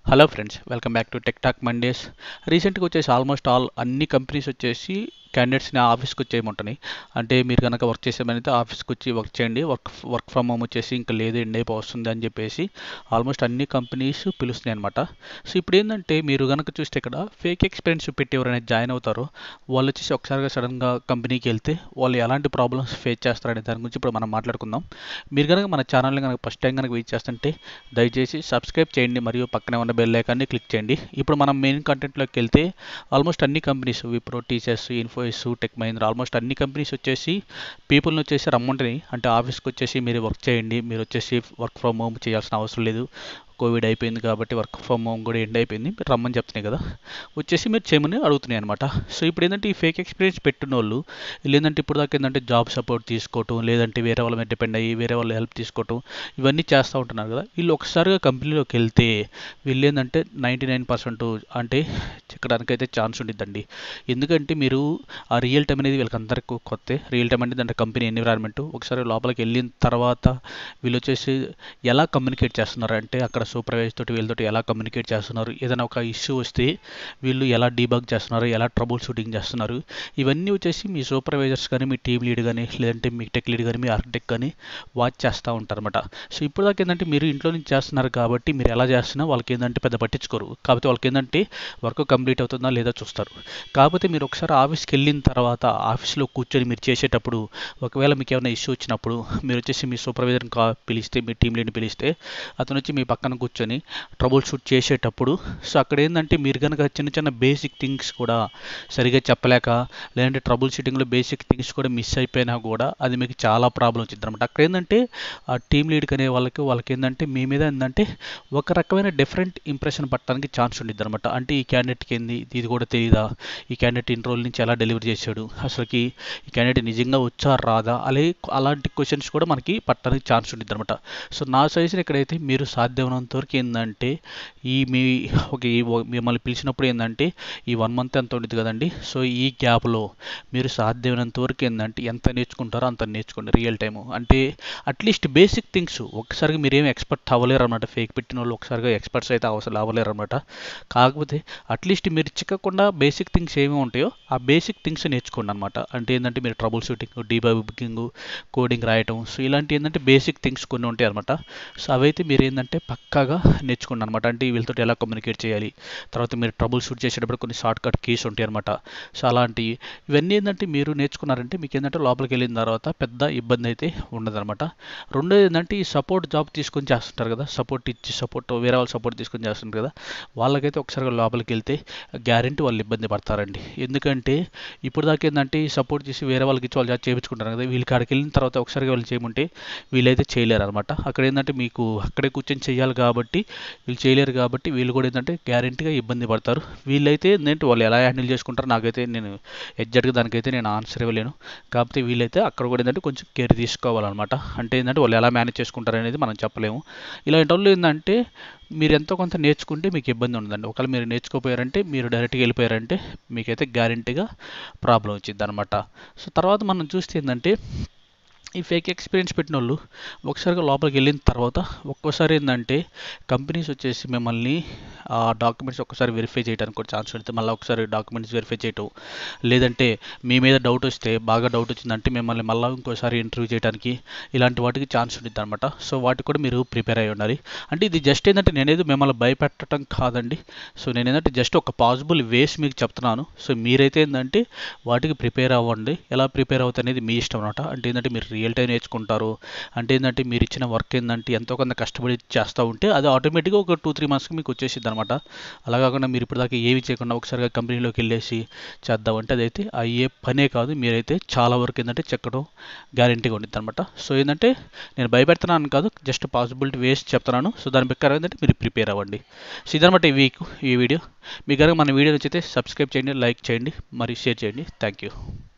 hello friends welcome back to tech talk Mondays రీసెంట్గా వచ్చేసి almost all అన్ని companies వచ్చేసి క్యాండిడేట్స్ని ఆఫీస్కి వచ్చేయమంటున్నాయి అంటే మీరు కనుక వర్క్ చేసేమైతే ఆఫీస్కి వచ్చి వర్క్ చేయండి వర్క్ వర్క్ ఫ్రమ్ హోమ్ వచ్చేసి ఇంకా లేదు ఎండ్ అయిపో వస్తుంది అని చెప్పేసి ఆల్మోస్ట్ అన్ని కంపెనీస్ పిలుస్తున్నాయి అనమాట సో ఇప్పుడు ఏంటంటే మీరు కనుక చూస్తే ఇక్కడ ఫేక్ ఎక్స్పీరియన్స్ పెట్టి ఎవరైనా జాయిన్ అవుతారో వాళ్ళు వచ్చేసి ఒకసారిగా సడన్గా కంపెనీకి వెళ్తే వాళ్ళు ఎలాంటి ప్రాబ్లమ్స్ ఫేస్ చేస్తారనే దాని గురించి ఇప్పుడు మనం మాట్లాడుకుందాం మీరు కనుక మన ఛానల్ని కనుక ఫస్ట్ టైం కనుక వీచ్ చేస్తుంటే దయచేసి సబ్స్క్రైబ్ చేయండి మరియు పక్కనే ఉన్న బెల్ ఐకాన్ని క్లిక్ చేయండి ఇప్పుడు మనం మెయిన్ కంటెంట్లోకి వెళ్తే ఆల్మోస్ట్ అన్ని కంపెనీస్ విప్రో టీచర్స్ ఇన్ఫోయిస్ టెక్ మహీంద్రా ఆల్మోస్ట్ అన్ని కంపెనీస్ వచ్చేసి పీపుల్ని వచ్చేసి రమ్మంటున్నాయి అంటే ఆఫీస్కి వచ్చేసి మీరు వర్క్ చేయండి మీరు వచ్చేసి వర్క్ ఫ్రమ్ హోమ్ చేయాల్సిన అవసరం లేదు కోవిడ్ అయిపోయింది కాబట్టి వర్క్ ఫ్రమ్ హోమ్ కూడా ఎండ్ అయిపోయింది మీరు రమ్మని చెప్తున్నాయి కదా వచ్చేసి మీరు చేయమని అడుగుతున్నాయి అనమాట సో ఇప్పుడు ఏంటంటే ఈ ఫేక్ ఎక్స్పీరియన్స్ పెట్టిన వాళ్ళు వీళ్ళు ఏంటంటే ఇప్పుడు దాకా ఏంటంటే జాబ్ సపోర్ట్ తీసుకోవటం లేదంటే వేరే వాళ్ళ మీద డిపెండ్ అయ్యి వేరే వాళ్ళ హెల్ప్ తీసుకోవటం ఇవన్నీ చేస్తూ ఉంటున్నారు కదా వీళ్ళు ఒకసారిగా కంపెనీలోకి వెళ్తే వీళ్ళు ఏంటంటే నైంటీ నైన్ పర్సెంట్ అంటే చిక్కడానికైతే ఛాన్స్ ఉండిద్దండి ఎందుకంటే మీరు ఆ రియల్ టైం అనేది వీళ్ళకి అందరికీ కొత్త రియల్ టైం అనేది అంటే కంపెనీ ఎన్విరాన్మెంట్ ఒకసారి లోపలికి వెళ్ళిన తర్వాత వీళ్ళు వచ్చేసి ఎలా కమ్యూనికేట్ చేస్తున్నారు అంటే అక్కడ సూపర్వైజర్ తోటి వీళ్ళతోటి ఎలా కమ్యూనికేట్ చేస్తున్నారు ఏదైనా ఒక ఇష్యూ వస్తే వీళ్ళు ఎలా డీబగ్ చేస్తున్నారు ఎలా ట్రబుల్ షూటింగ్ చేస్తున్నారు ఇవన్నీ వచ్చేసి మీ సూపర్వైజర్స్ కానీ మీ టీమ్ లీడ్ కానీ లేదంటే మీ టెక్ లీడ్ కానీ మీ ఆర్కిటెక్ట్ కానీ వాచ్ చేస్తూ ఉంటారన్నమాట సో ఇప్పుడు దాకా ఏంటంటే మీరు ఇంట్లో నుంచి చేస్తున్నారు కాబట్టి మీరు ఎలా చేస్తున్నా వాళ్ళకి ఏంటంటే పెద్ద పట్టించుకోరు కాకపోతే వాళ్ళకి ఏంటంటే వర్క్ కంప్లీట్ అవుతుందా లేదా చూస్తారు కాకపోతే మీరు ఒకసారి ఆఫీస్కి వెళ్ళిన తర్వాత ఆఫీస్లో కూర్చొని మీరు చేసేటప్పుడు ఒకవేళ మీకు ఏమైనా ఇష్యూ వచ్చినప్పుడు మీరు వచ్చేసి మీ సూపర్వైజర్ని కా పిలిస్తే మీ టీమ్ లీడ్ని పిలిస్తే అతను వచ్చి మీ పక్కన కూర్చొని ట్రబుల్ షూట్ చేసేటప్పుడు సో అక్కడ ఏంటంటే మీరు కనుక చిన్న చిన్న బేసిక్ థింగ్స్ కూడా సరిగా చెప్పలేక లేదంటే ట్రబుల్ షూటింగ్లో బేసిక్ థింగ్స్ కూడా మిస్ అయిపోయినా కూడా అది మీకు చాలా ప్రాబ్లం వచ్చింది అనమాట అక్కడ ఏంటంటే ఆ టీమ్ లీడ్కి అనే వాళ్ళకి వాళ్ళకి ఏంటంటే మీ మీద ఏంటంటే ఒక రకమైన డిఫరెంట్ ఇంప్రెషన్ పట్టడానికి ఛాన్స్ ఉండిద్ది అనమాట అంటే ఈ క్యాండిడేట్కి ఏంది ఇది కూడా తెలియదా ఈ క్యాండిడేట్ ఇన్ని రోజుల నుంచి ఎలా డెలివరీ చేశాడు అసలుకి ఈ క్యాండిడేట్ నిజంగా వచ్చా రాదా అలాగే అలాంటి క్వశ్చన్స్ కూడా మనకి పట్టడానికి ఛాన్స్ ఉండిద్ది అనమాట సో నా సజెషన్ ఇక్కడైతే మీరు సాధ్యమైనంత వరకు ఏంటంటే ఈ మీ ఒక ఈ ఓ- మిమ్మల్ని పిలిచినప్పుడు ఏంటంటే ఈ వన్ మంత్ ఎంత ఉంటుంది కదండి సో ఈ గ్యాప్లో మీరు సాధ్యమైనంత వరకు ఏంటంటే ఎంత నేర్చుకుంటారో అంత నేర్చుకోండి రియల్ టైము అంటే అట్లీస్ట్ బేసిక్ థింగ్స్ ఒక్కసారిగా మీరేం ఎక్స్పర్ట్ అవ్వలేరు అనమాట ఫేక్ పెట్టిన వాళ్ళు ఒకసారిగా ఎక్స్పర్ట్స్ అయితే అవసరం అవ్వలేరు అనమాట కాకపోతే అట్లీస్ట్ మీరు చిక్కకుండా బేసిక్ థింగ్స్ ఏమి ఉంటాయో ఆ బేసిక్ థింగ్స్ నేర్చుకోండి అనమాట అంటే ఏంటంటే మీరు ట్రబుల్ షూటింగ్ డీబగింగ్ కోడింగ్ రాయటం సో ఇలాంటి ఏంటంటే బేసిక్ థింగ్స్ కొన్ని ఉంటాయి అనమాట సో అవైతే మీరు ఏంటంటే పక్కాగా నేర్చుకోండి అనమాట అంటే వీళ్ళతో ఎలా కమ్యూనికేట్ చేయాలి తర్వాత మీరు ట్రబుల్ షూట్ చేసేటప్పుడు కొన్ని షార్ట్ కట్ కీస్ ఉంటాయి అనమాట సో అలాంటివి ఇవన్నీ ఏంటంటే మీరు నేర్చుకున్నారంటే మీకు ఏంటంటే లోపలికి వెళ్ళిన తర్వాత పెద్ద ఇబ్బంది అయితే ఉండదన్నమాట రెండోది ఏంటంటే ఈ సపోర్ట్ జాబ్ తీసుకొని చేస్తుంటారు కదా సపోర్ట్ ఇచ్చి సపోర్ట్ వేరే వాళ్ళు సపోర్ట్ తీసుకొని చేస్తుంటారు కదా వాళ్ళకైతే ఒకసారి లోపలికి వెళ్తే గ్యారెంటీ వాళ్ళు ఇబ్బంది పడతారండి ఎందుకంటే ఇప్పుడు దాకా ఏంటంటే ఈ సపోర్ట్ చేసి వేరే వాళ్ళకి ఇచ్చి వాళ్ళు జాబ్ చేయించుకుంటారు కదా వీళ్ళకి అక్కడికి వెళ్ళిన తర్వాత ఒకసారి వాళ్ళు చేయమంటే వీళ్ళైతే చేయలేరు అనమాట అక్కడ ఏంటంటే మీకు అక్కడే కూర్చొని చేయాలి కాబట్టి వీళ్ళు చేయలేరు కాబట్టి వీళ్ళు కూడా ఏంటంటే గ్యారెంటీగా ఇబ్బంది పడతారు వీళ్ళైతే ఏంటంటే వాళ్ళు ఎలా హ్యాండిల్ చేసుకుంటారో నాకైతే నేను ఎగ్జాక్ట్గా దానికైతే నేను ఆన్సర్ ఇవ్వలేను కాకపోతే వీళ్ళైతే అక్కడ కూడా ఏంటంటే కొంచెం కేర్ తీసుకోవాలన్నమాట అంటే ఏంటంటే వాళ్ళు ఎలా మేనేజ్ చేసుకుంటారు అనేది మనం చెప్పలేము ఇలాంటి వాళ్ళు ఏంటంటే మీరు ఎంతో కొంత నేర్చుకుంటే మీకు ఇబ్బంది ఉండదండి ఒకవేళ మీరు నేర్చుకోపోయారంటే మీరు డైరెక్ట్గా వెళ్ళిపోయారంటే మీకైతే గ్యారెంటీగా ప్రాబ్లం వచ్చింది అనమాట సో తర్వాత మనం చూస్తే ఏంటంటే ఈ ఫేక్ ఎక్స్పీరియన్స్ పెట్టిన వాళ్ళు ఒకసారిగా లోపలికి వెళ్ళిన తర్వాత ఒక్కోసారి ఏంటంటే కంపెనీస్ వచ్చేసి మిమ్మల్ని ఆ డాక్యుమెంట్స్ ఒక్కసారి వెరిఫై చేయడానికి కూడా ఛాన్స్ ఉంటుంది మళ్ళీ ఒకసారి డాక్యుమెంట్స్ వెరిఫై చేయటం లేదంటే మీ మీద డౌట్ వస్తే బాగా డౌట్ వచ్చిందంటే మిమ్మల్ని మళ్ళీ ఇంకోసారి ఇంటర్వ్యూ చేయడానికి ఇలాంటి వాటికి ఛాన్స్ ఉంటుంది అనమాట సో వాటికి కూడా మీరు ప్రిపేర్ అయి ఉండాలి అంటే ఇది జస్ట్ ఏంటంటే నేనేది మిమ్మల్ని భయపెట్టడం కాదండి సో నేను ఏంటంటే జస్ట్ ఒక పాసిబుల్ వేస్ మీకు చెప్తున్నాను సో మీరైతే ఏంటంటే వాటికి ప్రిపేర్ అవ్వండి ఎలా ప్రిపేర్ అవుతుంది అనేది మీ ఇష్టం అనమాట అంటే ఏంటంటే మీరు రియల్ టైం నేర్చుకుంటారు అంటే ఏంటంటే మీరు ఇచ్చిన వర్క్ ఏంటంటే ఎంతో కొంత కష్టపడి చేస్తూ ఉంటే అది ఆటోమేటిక్గా ఒక టూ త్రీ మంత్స్కి మీకు వచ్చేసిద్ది అనమాట అలా కాకుండా మీరు ఇప్పటిదాకా ఏమి చేయకుండా ఒకసారిగా కంపెనీలోకి వెళ్ళేసి చేద్దామంటే అదైతే అయ్యే పనే కాదు మీరైతే చాలా వరకు ఏంటంటే చెక్కడం గ్యారంటీగా ఉండిద్ది అనమాట సో ఏంటంటే నేను భయపెడుతున్నాను కాదు జస్ట్ పాసిబిలిటీ వేస్ట్ చెప్తున్నాను సో దాని ప్రకారం ఏంటంటే మీరు ప్రిపేర్ అవ్వండి సో ఇదనమాట ఈ వీక్ ఈ వీడియో మీ కనుక మన వీడియో నచ్చితే సబ్స్క్రైబ్ చేయండి లైక్ చేయండి మరియు షేర్ చేయండి థ్యాంక్ యూ